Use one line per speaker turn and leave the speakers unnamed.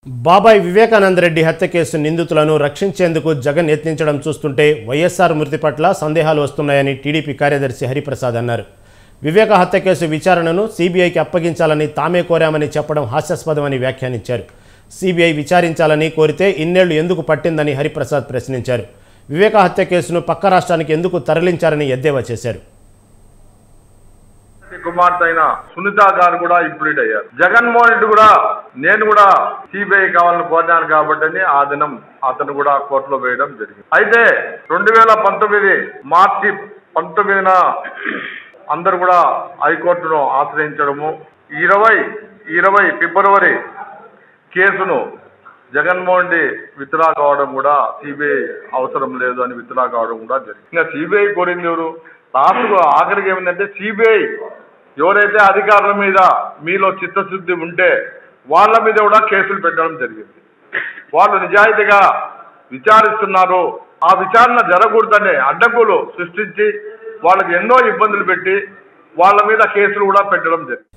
బాబాయ్ వివేకానంద రెడ్డి హత్య కేసు నిందితులను రక్షించేందుకు జగన్ యత్నించడం చూస్తుంటే వైఎస్ఆర్ మృతి పట్ల సందేహాలు వస్తున్నాయని టీడీపీ కార్యదర్శి హరిప్రసాద్ అన్నారు వివేక హత్య కేసు విచారణను సీబీఐకి అప్పగించాలని తామే కోరామని చెప్పడం హాస్యాస్పదమని వ్యాఖ్యానించారు సీబీఐ విచారించాలని కోరితే ఇన్నేళ్లు ఎందుకు పట్టిందని హరిప్రసాద్ ప్రశ్నించారు వివేక హత్య కేసును పక్క రాష్ట్రానికి ఎందుకు తరలించారని ఎద్దేవా చేశారు
కుమార్తె అయిన సునీత గారు కూడా ఇంప్లీట్ అయ్యారు జగన్మోహన్ రెడ్డి కూడా నేను కూడా సిబిఐ కావాలని కోరినాను కాబట్టి ఆ దినం అతను కూడా కోర్టులో వేయడం జరిగింది అయితే రెండు వేల పంతొమ్మిది మార్చి పంతొమ్మిదిన అందరు కూడా హైకోర్టును ఆశ్రయించడము ఇరవై ఇరవై ఫిబ్రవరి కేసును జగన్మోహన్ రెడ్డి విత్డ్రా కావడం కూడా సిబిఐ అవసరం లేదు అని విత్డ్రా కావడం కూడా జరిగింది ఇంకా సిబిఐ కోరింది ఎవరు లాస్ట్కు ఆఖరికి ఏమిటంటే సిబిఐ ఎవరైతే అధికారుల మీద మీలో చిత్తశుద్ధి ఉంటే వాళ్ళ మీద కూడా కేసులు పెట్టడం జరిగింది వాళ్ళు నిజాయితీగా విచారిస్తున్నారు ఆ విచారణ జరగకూడదనే అడ్డంకులు సృష్టించి వాళ్ళకి ఎన్నో ఇబ్బందులు పెట్టి వాళ్ళ మీద కేసులు కూడా పెట్టడం జరిగింది